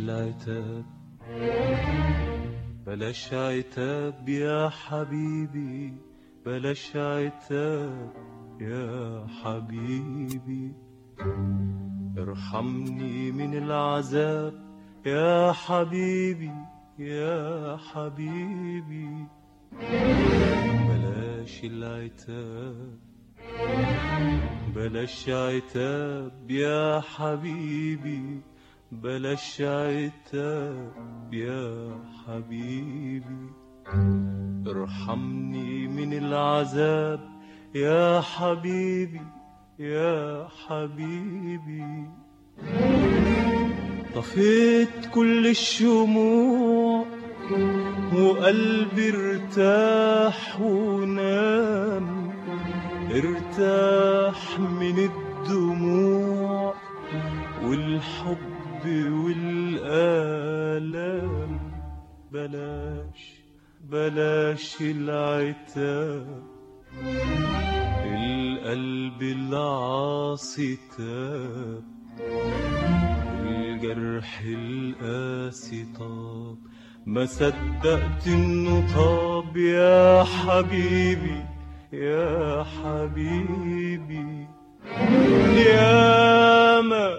العتاب بلاش عتاب يا حبيبي بلاش عتاب يا حبيبي ارحمني من العذاب يا حبيبي يا حبيبي بلاش العتاب بلاش عتاب يا حبيبي بلاش عتاب يا حبيبي ارحمني من العذاب يا حبيبي يا حبيبي طفيت كل الشموع وقلبي ارتاح ونام ارتاح من الدموع والحب والآلام بلاش بلاش العتاب القلب العاصي تاب الجرح القاسي طاب ما صدقت انه طاب يا حبيبي يا حبيبي يا ما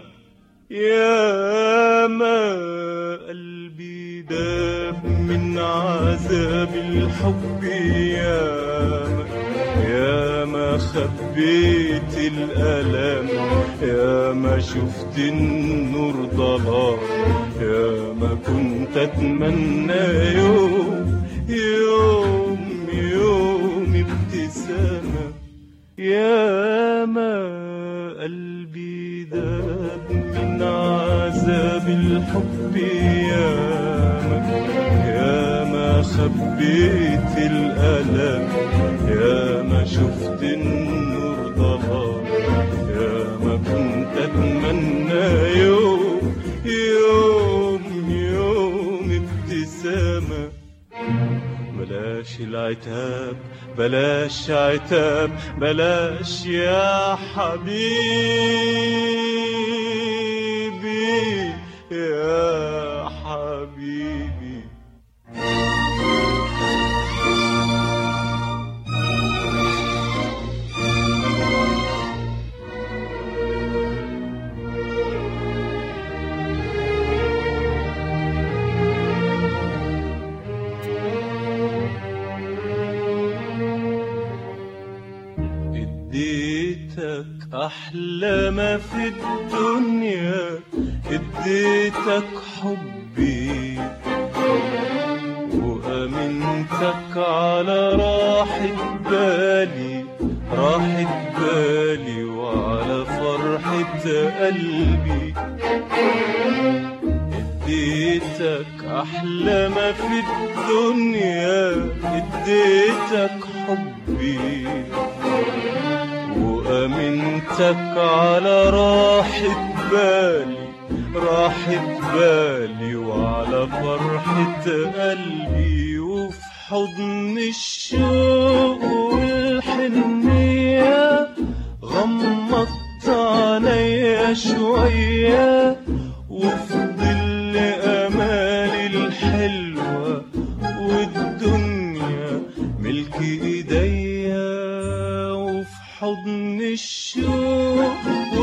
يا ما قلبي داب من عذاب الحب يا ما يا ما خبيت الألم يا ما شفت النور ضلال يا ما كنت أتمنى يوم يوم يوم ابتسامة يا ما قلبي داب من عذاب الحب يا ما يا ما خبيت الألم يا ما شفت النور ضلال يا ما كنت أتمنى يوم يوم يوم ابتسامة بلاش العتاب بلاش عتاب بلاش يا حبيبي يا حبيبي اديتك احلى ما في الدنيا اديتك حبي وامنتك على راحة بالي راحة بالي وعلى فرحة قلبي اديتك احلى ما في الدنيا اديتك حبي وامنتك على راحة بالي راحة بالي وعلى فرحة قلبي وفي حضن الشوق والحنية غمضت عليا شوية وفي ظل أمالي الحلوة والدنيا ملك إيديا وفي حضن الشوق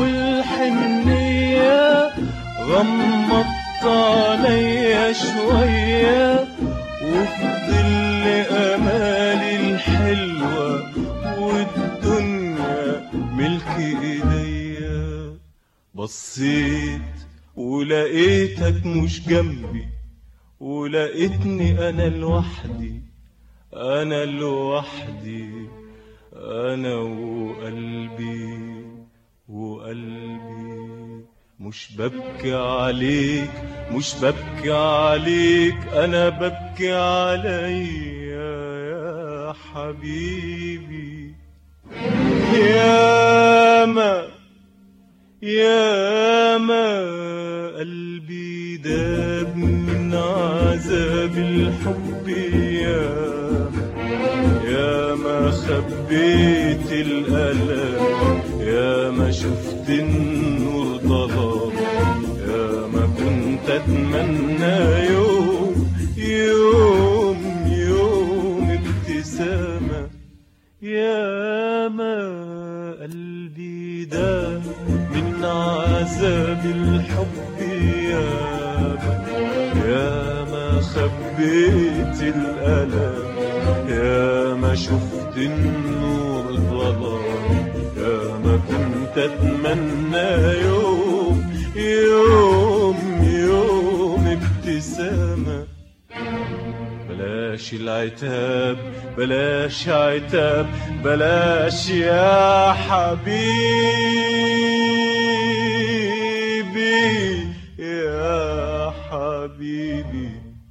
والحنية غمضت عليا شوية وفي ظل أمالي الحلوة والدنيا ملك إيديا بصيت ولقيتك مش جنبي ولقيتني أنا لوحدي أنا لوحدي أنا وقلبي وقلبي مش ببكي عليك مش ببكي عليك أنا ببكي عليا يا حبيبي يا ما يا ما قلبي داب من عذاب الحب يا يا ما خبيت الألم يا ما شفت النور ضلال يا ما كنت اتمنى يوم يوم يوم ابتسامة يا ما قلبي ده من عذاب الحب يا ما يا ما خبيت الألم يا ما شفت النور ظلام يا ما كنت أتمنى يوم يوم يوم ابتسامة بلاش العتاب بلاش عتاب بلاش يا حبيبي يا حبيبي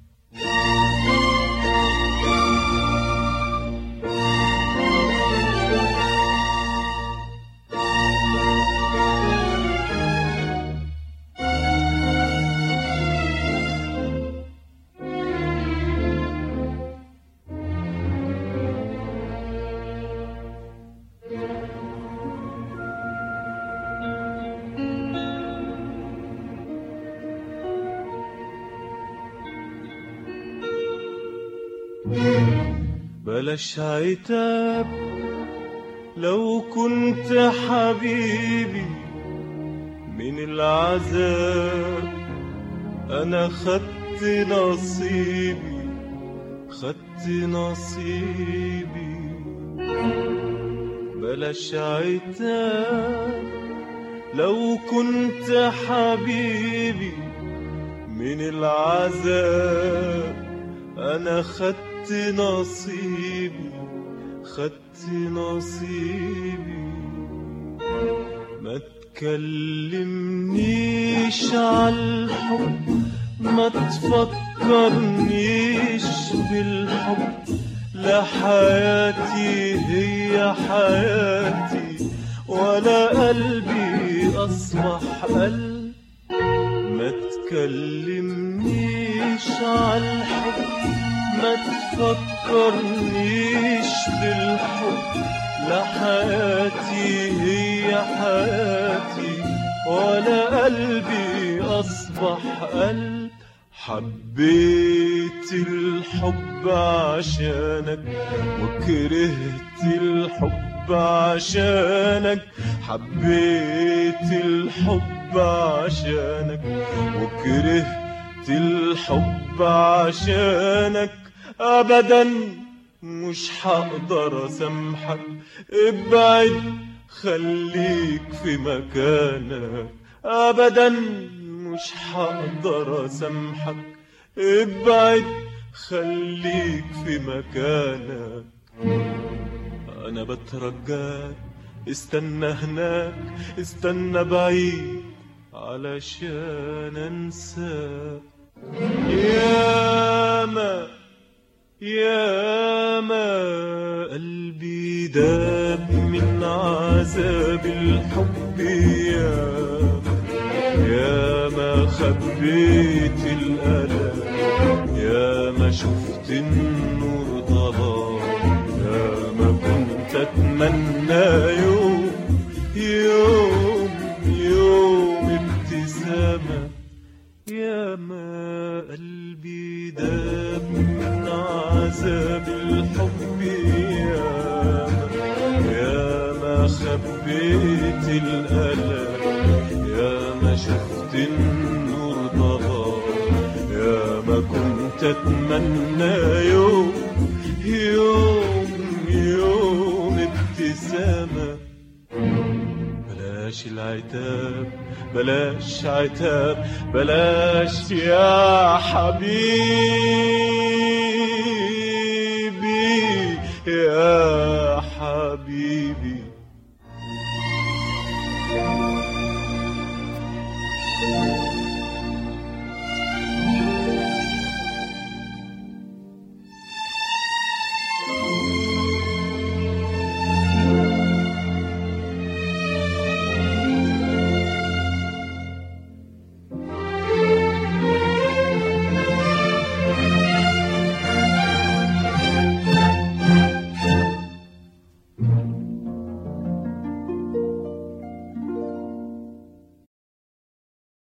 بلاش عتاب لو كنت حبيبي من العذاب انا خدت نصيبي خدت نصيبي بلاش عتاب لو كنت حبيبي من العذاب انا خدت نصيبي خدت نصيبي ما تكلمنيش عالحب ما تفكرنيش بالحب لا حياتي هي حياتي ولا قلبي أصبح قلب ما تكلمنيش عالحب ما تفكرنيش بالحب لا حياتي هي حياتي ولا قلبي أصبح قلب حبيت الحب عشانك وكرهت الحب عشانك حبيت الحب عشانك وكرهت الحب عشانك ابدا مش هقدر اسامحك ابعد خليك في مكانك ابدا مش هقدر اسامحك ابعد خليك في مكانك انا بترجاك استنى هناك استنى بعيد علشان انساك ياما ياما قلبي داب من عذاب الحب ياما ياما خبيت الألم ياما شفت النور ضلام ياما كنت أتمنى يوم يوم يوم ابتسامة ياما قلبي داب من عذاب الحب ياما ياما خبيت الألم ياما شفت النور ضلام ياما كنت أتمنى يوم يوم يوم ابتسامة بلاش العتاب بلاش عتاب بلاش يا حبيبي